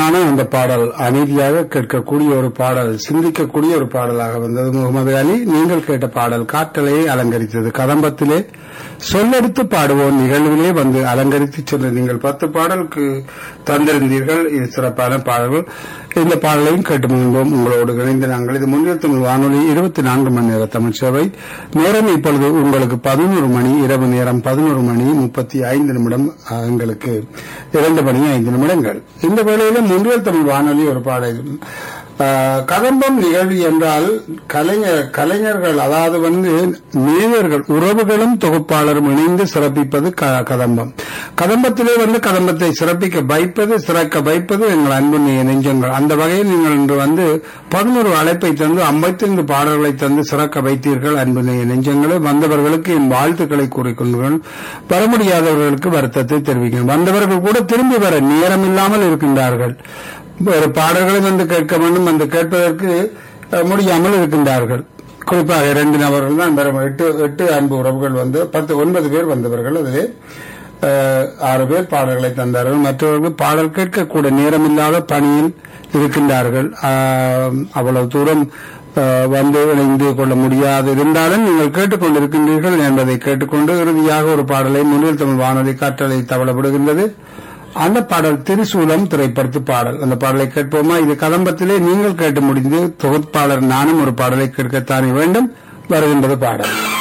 அற்புதமான அந்த பாடல் அநீதியாக கேட்கக்கூடிய ஒரு பாடல் சிந்திக்கக்கூடிய ஒரு பாடலாக வந்தது முகமது அலி நீங்கள் கேட்ட பாடல் காற்றலையை அலங்கரித்தது கதம்பத்திலே சொல்லெடுத்து பாடுவோம் நிகழ்விலே வந்து அலங்கரித்து சென்ற நீங்கள் பத்து பாடலுக்கு தந்திருந்தீர்கள் இது சிறப்பான பாடல்கள் இந்த பாடலையும் கேட்டு மகிழ்ந்தோம் உங்களோடு இணைந்து நாங்கள் இது முன்னில் தமிழ் வானொலி இருபத்தி நான்கு மணி நேர தமிழ் சேவை நேரம் இப்பொழுது உங்களுக்கு பதினோரு மணி இரவு நேரம் பதினோரு மணி முப்பத்தி ஐந்து நிமிடம் அஹ், எங்களுக்கு இரண்டு மணி ஐந்து நிமிடங்கள் இந்த வேளையில முன்னில் தமிழ் வானொலி ஒரு பாடல் அஹ், கதம்பம் நிகழ்வு என்றால் கலைஞர் கலைஞர்கள் அதாவது வந்து நேயர்கள் உறவுகளும் தொகுப்பாளரும் இணைந்து சிறப்பிப்பது க- கதம்பம் கதம்பத்திலே வந்து கதம்பத்தை சிறப்பிக்க வைப்பது சிறக்க வைப்பது எங்கள் அன்பு நெ- நெஞ்சங்கள் அந்த வகையில் நீங்கள் இன்று வந்து பதினோரு அழைப்பை தந்து ஐம்பத்தைந்து பாடல்களை தந்து சிறக்க வைத்தீர்கள் அன்பு நெ- நெஞ்சங்களே வந்தவர்களுக்கு என் வாழ்த்துக்களை கூறிக்கொள்கிறேன் வர முடியாதவர்களுக்கு வருத்தத்தை தெரிவிக்கிறேன் வந்தவர்கள் கூட திரும்பி வர நேரமில்லாமல் இருக்கின்றார்கள் ஒரு பாடல்களை வந்து கேட்க வேண்டும் வந்து கேட்பதற்கு அஹ், முடியாமல் இருக்கின்றார்கள் குறிப்பாக இரண்டு நபர்கள் தான் வரும் எட்டு எட்டு அன்பு உறவுகள் வந்து பத்து ஒன்பது பேர் வந்தவர்கள் அதிலே அஹ், ஆறு பேர் பாடல்களை தந்தார்கள் மற்றவர்கள் பாடல் கேட்கக்கூட நேரமில்லாத பணியில் இருக்கின்றார்கள் ஆஹ், அவ்வளவு தூரம் அஹ், வந்து இணைந்து கொள்ள முடியாது இருந்தாலும் நீங்கள் கேட்டுக்கொண்டிருக்கின்றீர்கள் என்பதை கேட்டுக்கொண்டு இறுதியாக ஒரு பாடலை முன்னில் தமிழ் வானொலி காற்றலை தவளப்படுகின்றது அந்த பாடல் திரிசூலம் திரைப்படத்து பாடல் அந்த பாடலை கேட்போமா இது கதம்பத்திலே நீங்கள் கேட்டு முடிந்து தொகுப்பாளர் நானும் ஒரு பாடலை கேட்கத்தானே வேண்டும் வருகின்றது பாடல்